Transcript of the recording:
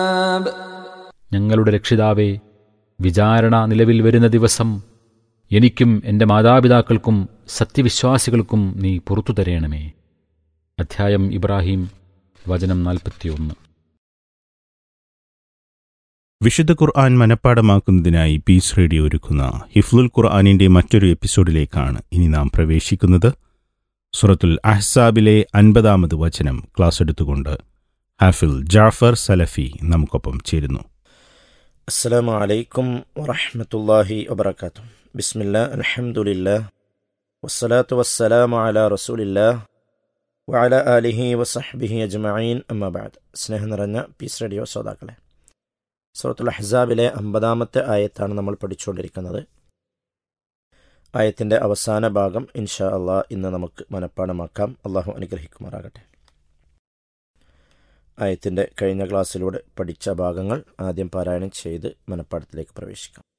ഞങ്ങളുടെ രക്ഷിതാവേ വിചാരണ നിലവിൽ വരുന്ന ദിവസം എനിക്കും എൻ്റെ മാതാപിതാക്കൾക്കും സത്യവിശ്വാസികൾക്കും നീ പുറത്തു തരേണമേ അധ്യായം ഇബ്രാഹിം വചനം നാൽപ്പത്തിയൊന്ന് വിശുദ്ധ ഖുർആൻ മനഃപ്പാടമാക്കുന്നതിനായി പീസ് റേഡിയോ ഒരുക്കുന്ന ഹിഫ്ലുൽ ഖുർആാനിന്റെ മറ്റൊരു എപ്പിസോഡിലേക്കാണ് ഇനി നാം പ്രവേശിക്കുന്നത് സുറത്തുൽ അഹ്സാബിലെ അൻപതാമത് വചനം ക്ലാസ് എടുത്തുകൊണ്ട് ഹാഫിൽ ജാഫർ സലഫി നമുക്കൊപ്പം ചേരുന്നു السلام عليكم ورحمة الله وبركاته بسم الله الحمد لله والصلاة والسلام على رسول الله وعلى آله وصحبه أجمعين أما بعد സ്നേഹം നിറഞ്ഞ പീസ് റേഡിയോ ശ്രോതാക്കളെ സൂറത്തുൽ അഹ്സാബിലെ അമ്പതാമത്തെ ആയത്താണ് നമ്മൾ പഠിച്ചുകൊണ്ടിരിക്കുന്നത് ആയത്തിൻ്റെ അവസാന ഭാഗം ഇൻഷാ അള്ളാഹ് ഇന്ന് നമുക്ക് മനഃപ്പാടമാക്കാം അള്ളാഹു അനുഗ്രഹിക്കുമാറാകട്ടെ ആയത്തിൻ്റെ കഴിഞ്ഞ ക്ലാസ്സിലൂടെ പഠിച്ച ഭാഗങ്ങൾ ആദ്യം പാരായണം ചെയ്ത് മനഃപ്പാടത്തിലേക്ക് പ്രവേശിക്കാം